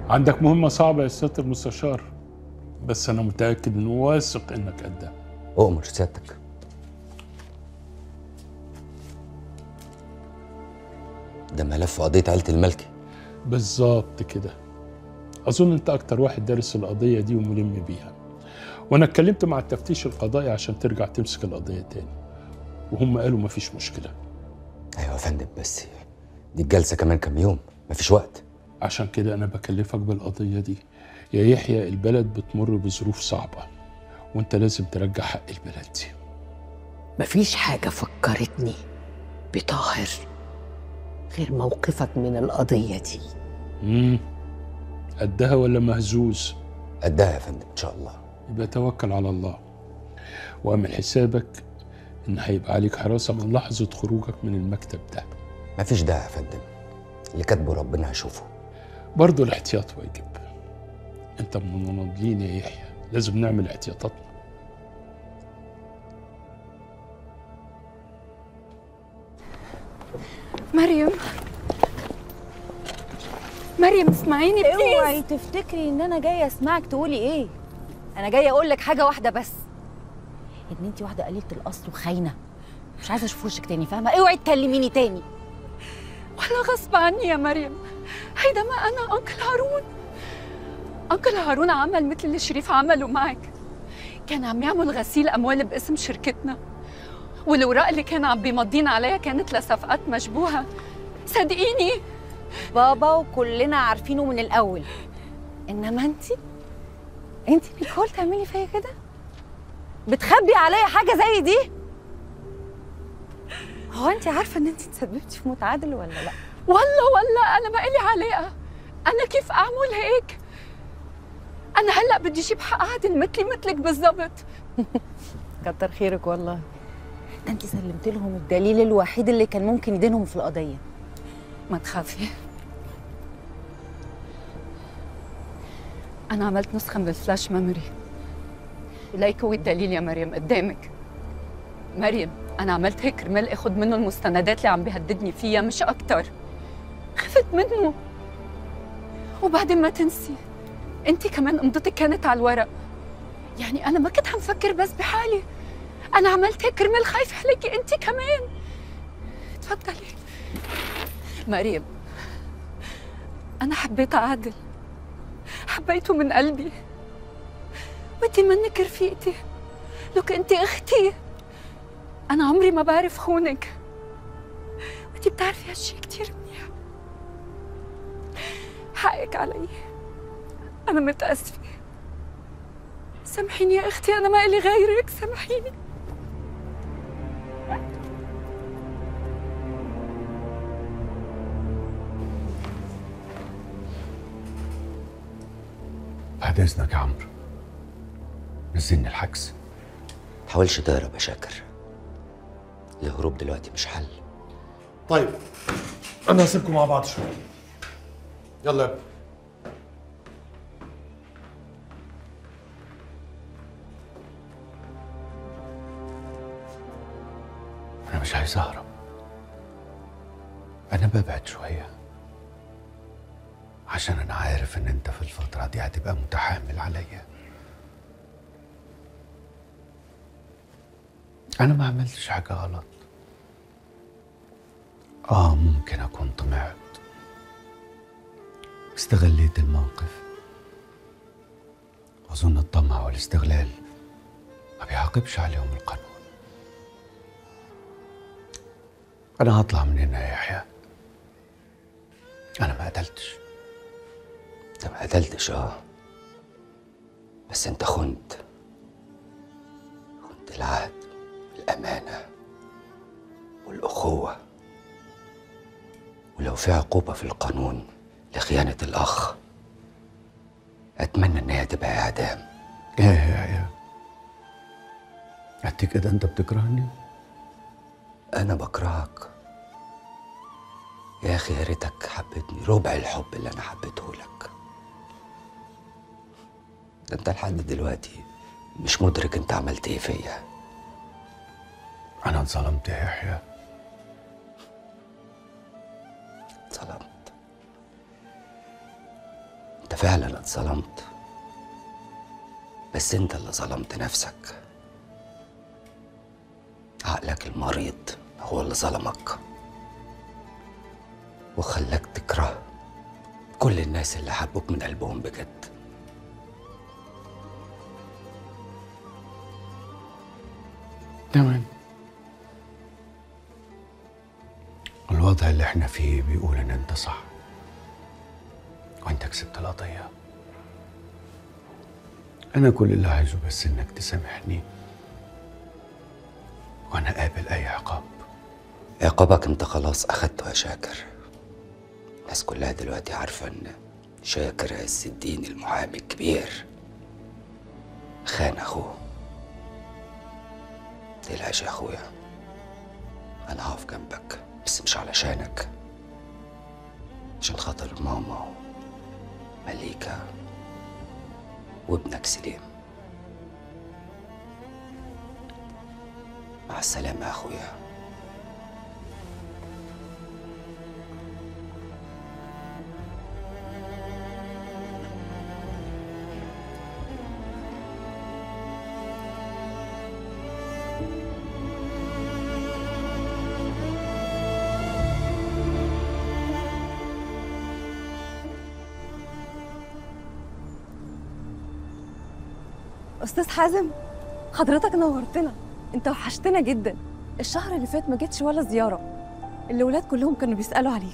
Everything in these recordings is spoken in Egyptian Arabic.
عندك مهمة صعبة يا سيادة المستشار بس أنا متأكد إنه واثق إنك قدها أؤمر سيادتك ده ملف قضية عيلة الملكي بالظبط كده أظن أنت أكتر واحد دارس القضية دي وملم بيها وأنا اتكلمت مع التفتيش القضائي عشان ترجع تمسك القضية تاني وهم قالوا مفيش مشكلة أيوة يا فندم بس دي الجلسة كمان كام يوم مفيش وقت عشان كده أنا بكلفك بالقضية دي يا يحيى البلد بتمر بظروف صعبة وأنت لازم ترجع حق البلد دي مفيش حاجة فكرتني بطاهر غير موقفك من القضية دي امم قدها ولا مهزوز قدها يا فندم إن شاء الله يبقى توكل على الله واعمل حسابك ان هيبقى عليك حراسه من لحظه خروجك من المكتب ده مفيش داعي يا فندم اللي كاتبه ربنا هيشوفه برضه الاحتياط واجب انت من المناضلين يا يحيى لازم نعمل احتياطاتنا مريم مريم اسمعيني بليز اوعي تفتكري ان انا جايه اسمعك تقولي ايه انا جايه اقول لك حاجه واحده بس ان انت واحده قليله الاصل وخاينه مش عايزه اشوف وشك تاني فاهمه اوعي تكلميني تاني ولا غصب عني يا مريم هيدا ما انا انكل هارون انكل هارون عمل مثل اللي شريف عمله معك كان عم يعمل غسيل اموال باسم شركتنا والاوراق اللي كان عم بيمضينا عليها كانت لصفقات مشبوهه صدقيني بابا وكلنا عارفينه من الاول انما انت انت نيكول تعملي فيا كده بتخبي عليا حاجه زي دي هو انت عارفه ان انت تسببتي في موت عادل ولا لا والله والله انا ما إلي علاقه انا كيف اعمل هيك انا هلا بدي اجيب حق عادل مثلي مثلك بالضبط كتر خيرك والله ده انت سلمت لهم الدليل الوحيد اللي كان ممكن يدينهم في القضيه ما تخافي أنا عملت نسخة من الفلاش ميموري ليك هو الدليل يا مريم قدامك مريم أنا عملت هيك كرمال آخد منه المستندات اللي عم بيهددني فيها مش أكتر خفت منه وبعدين ما تنسي أنت كمان قمضتك كانت على الورق يعني أنا ما كنت عم فكر بس بحالي أنا عملت هيك كرمال خايفة عليكي أنت كمان تفضلي مريم أنا حبيت عادل حبيته من قلبي ودي منك رفيقتي لك أنت أختي أنا عمري ما بعرف خونك ودي بتعرفي هالشي كتير منيح حقك علي أنا متأسفة سامحيني يا أختي أنا ما إلي غيرك سامحيني بعد اذنك يا عمرو نزلني الحجز تحاولش تهرب يا شاكر الهروب دلوقتي مش حل طيب انا هسيبكم مع بعض شويه يلا يا ابني انا مش عايز اهرب انا ببعد شويه عشان انا عارف ان انت في الفتره دي هتبقى متحامل عليا انا ما عملتش حاجه غلط اه ممكن اكون طمعت استغليت الموقف واظن الطمع والاستغلال ما بيعاقبش عليهم القانون انا هطلع من هنا يا يحيى انا ما قتلتش انت ما قتلتش اه بس انت خنت خنت العهد والامانه والاخوه ولو في عقوبه في القانون لخيانه الاخ اتمنى ان هي تبقى اعدام ايه يا يا قد كده انت بتكرهني انا بكرهك يا اخي يا ريتك حبيتني ربع الحب اللي انا حبيته لك ده انت لحد دلوقتي مش مدرك انت عملت ايه فيا انا اتظلمت يا يحيى اتظلمت انت فعلا اتظلمت بس انت اللي ظلمت نفسك عقلك المريض هو اللي ظلمك وخلاك تكره كل الناس اللي حبوك من قلبهم بجد تمام الوضع اللي احنا فيه بيقول ان انت صح وانت كسبت القضية انا كل اللي عايزه بس انك تسامحني وانا قابل اي عقاب عقابك انت خلاص اخدته يا شاكر الناس كلها دلوقتي عارفة ان شاكر عز الدين المحامي الكبير خان اخوه متقلقش يا اخويا انا هقف جنبك بس مش علشانك عشان خاطر ماما ومليكة وابنك سليم مع السلامة يا اخويا استاذ حازم حضرتك نورتنا انت وحشتنا جدا الشهر اللي فات ما جيتش ولا زياره الاولاد كلهم كانوا بيسالوا عليك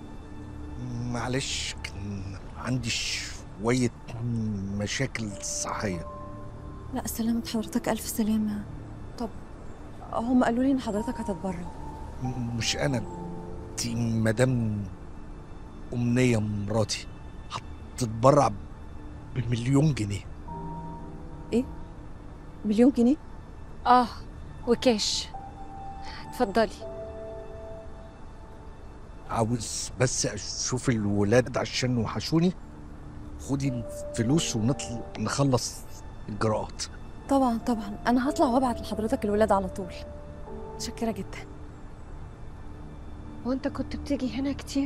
معلش كان عندي شوية مشاكل صحية لا سلامة حضرتك الف سلامه طب هم قالوا لي ان حضرتك هتتبرع م- مش أنا دي مدام أمنية مراتي هتتبرع بمليون جنيه مليون جنيه اه وكاش اتفضلي عاوز بس أشوف الولاد عشان وحشوني خدي الفلوس ونطلع نخلص الإجراءات طبعا طبعا انا هطلع وابعت لحضرتك الولاد على طول متشكره جدا هو انت كنت بتيجي هنا كتير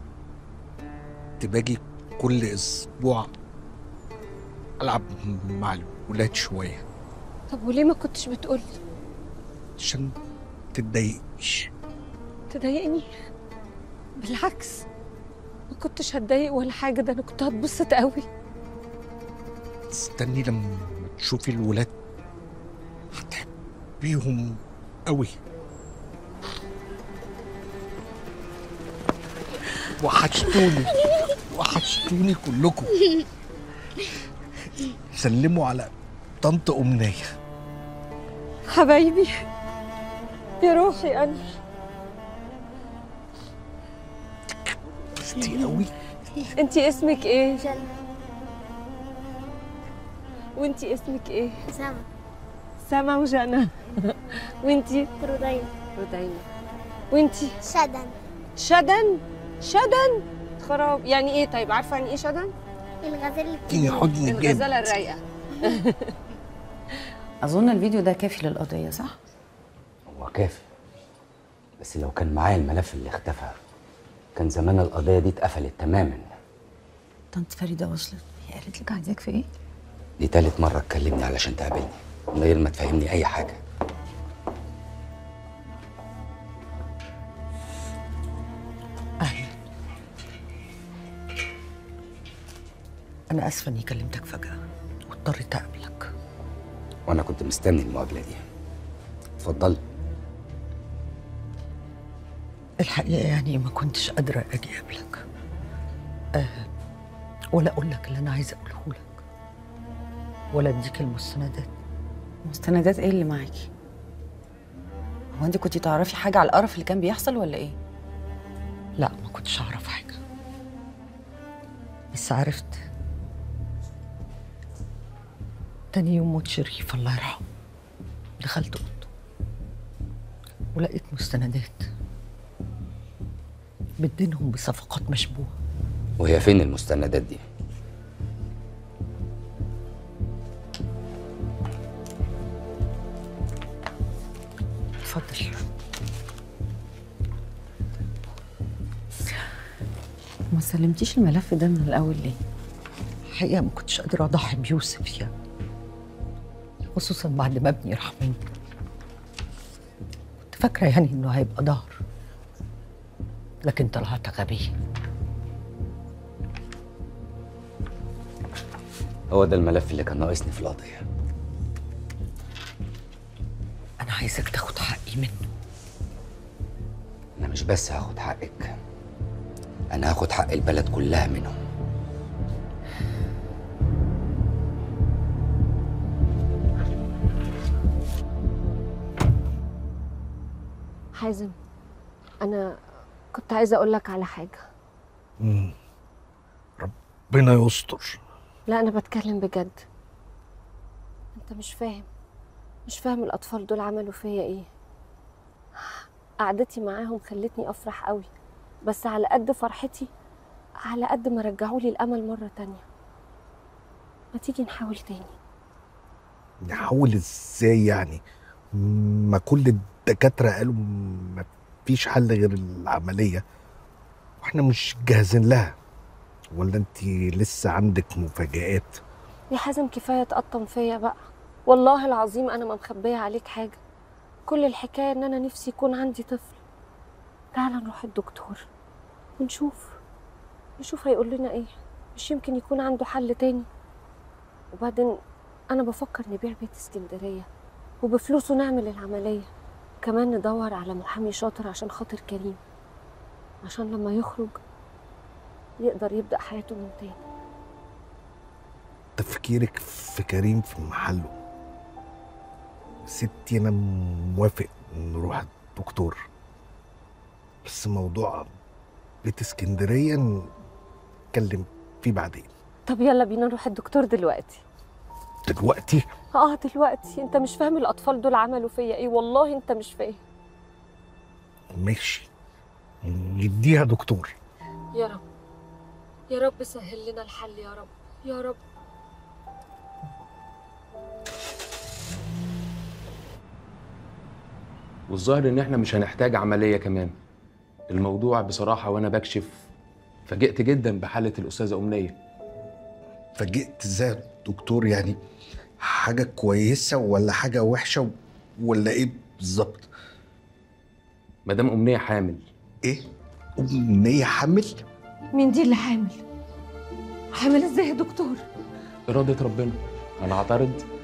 تباجي كل أسبوع ألعب مع الولاد شوية طب وليه ما كنتش بتقولي عشان تتضايقش تضايقني بالعكس ما كنتش هتضايق ولا حاجه ده انا كنت هتبسط قوي استني لما تشوفي الولاد هتحبيهم قوي وحشتوني وحشتوني كلكم سلموا على طنط أمنية حبايبي يا روحي انا بستي قوي انتي اسمك ايه وانتي اسمك ايه سما سما وجنى وانتي رودين رودينا وانتي شدن شدن شدن خراب يعني ايه طيب عارفه يعني ايه شدن الغزال اديني حضن جامد الغزاله الرايقه اظن الفيديو ده كافي للقضيه صح هو كافي بس لو كان معايا الملف اللي اختفى كان زمان القضية دي اتقفلت تماما طنط فريده وصلت هي قالت لك عايزاك في ايه دي تالت مرة تكلمني علشان تقابلني من غير ما تفهمني أي حاجة أهلا أنا آسفة إني كلمتك فجأة واضطريت أقابلك وأنا كنت مستني المقابلة دي اتفضلي الحقيقة يعني ما كنتش قادرة أجي أقابلك أه ولا أقول لك اللي أنا عايزة أقوله لك ولا أديك المستندات مستندات ايه اللي معاكي هو انت كنتي تعرفي حاجه على القرف اللي كان بيحصل ولا ايه لا ما كنتش أعرف حاجة بس عرفت تاني يوم موت شريف الله يرحمه دخلت أوضته ولقيت مستندات بدينهم بصفقات مشبوهة وهي فين المستندات دي؟ اتفضل ما سلمتيش الملف ده من الاول ليه الحقيقة ما كنتش قادرة أضحي بيوسف يعني خصوصا بعد ما ابني راح مني كنت فاكرة يعني إنه هيبقى ظهر لكن طلعت غبية هو ده الملف اللي كان ناقصني في القضيه أنا عايزك تاخد حقي منه انا مش بس هاخد حقك انا هاخد حق البلد كلها منهم حازم انا كنت عايزه اقول لك على حاجه مم. ربنا يستر لا انا بتكلم بجد انت مش فاهم مش فاهم الاطفال دول عملوا فيا ايه قعدتي معاهم خلتني افرح قوي بس على قد فرحتي على قد ما رجعوا لي الامل مره تانية ما تيجي نحاول تاني نحاول ازاي يعني ما كل الدكاترة قالوا ما فيش حل غير العملية واحنا مش جاهزين لها ولا انت لسه عندك مفاجآت يا حازم كفايه تقطم فيا بقى والله العظيم انا ما مخبيه عليك حاجه كل الحكايه ان انا نفسي يكون عندي طفل تعال نروح الدكتور ونشوف نشوف هيقول لنا ايه مش يمكن يكون عنده حل تاني وبعدين انا بفكر نبيع بيت اسكندريه وبفلوسه نعمل العمليه كمان ندور على محامي شاطر عشان خاطر كريم عشان لما يخرج يقدر يبدأ حياته من تاني تفكيرك في كريم في محله ستي انا موافق نروح الدكتور بس موضوع بيت اسكندريه نتكلم فيه بعدين طب يلا بينا نروح الدكتور دلوقتي دلوقتي اه دلوقتي انت مش فاهم الاطفال دول عملوا فيا ايه والله انت مش فاهم ماشي نديها دكتور يا رب يا رب سهل لنا الحل يا رب يا رب والظاهر ان احنا مش هنحتاج عمليه كمان الموضوع بصراحه وانا بكشف فاجئت جدا بحاله الاستاذه امنيه فاجئت ازاي يا دكتور يعني حاجه كويسه ولا حاجه وحشه ولا ايه بالظبط مدام امنيه حامل ايه امنيه حامل مين دي اللي حامل حامل ازاي يا دكتور اراده ربنا انا اعترض